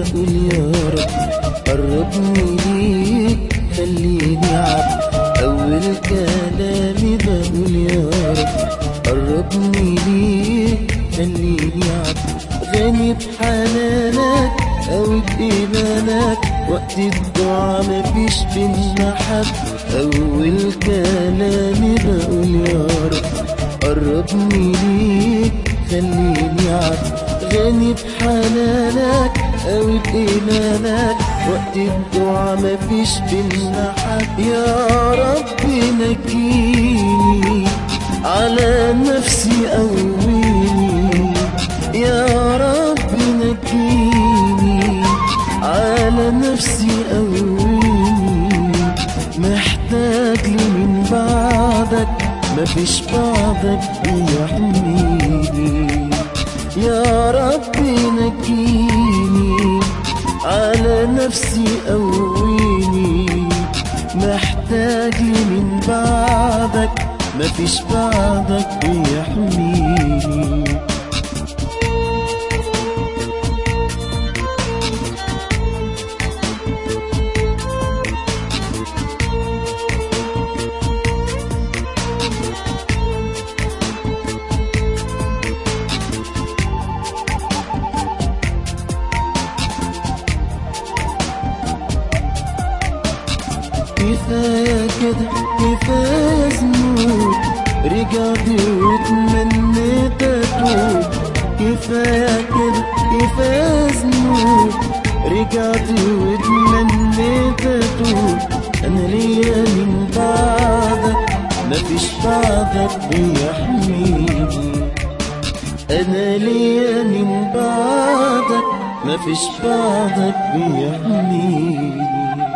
بقول يا رب قربني ليك خليني عبد أول كلامي بقول يا رب قربني ليك خليني عبد غني بحنانك أو بإيمانك وقت الدعاء مفيش بينا حد أول كلامي بقول يا رب قربني ليك خليني عبد غني بحنانك أو بإيمانك وقت الدعاء مفيش بينا حد يا رب نجيني على نفسي قويني يا رب نجيني على نفسي قويني محتاج لي من بعدك مفيش بعدك بيحميني يا رب نجيني على نفسي قويني محتاج لي من بعدك مفيش بعدك بيحميني كفاية كده كفاية ذنوب رجعت واتمنيت اتوب كفاية كده كفاية ذنوب رجعت واتمنيت اتوب انا ليا من بعدك مفيش بعدك بيحميني انا ليا من بعدك مفيش بعدك بيحميني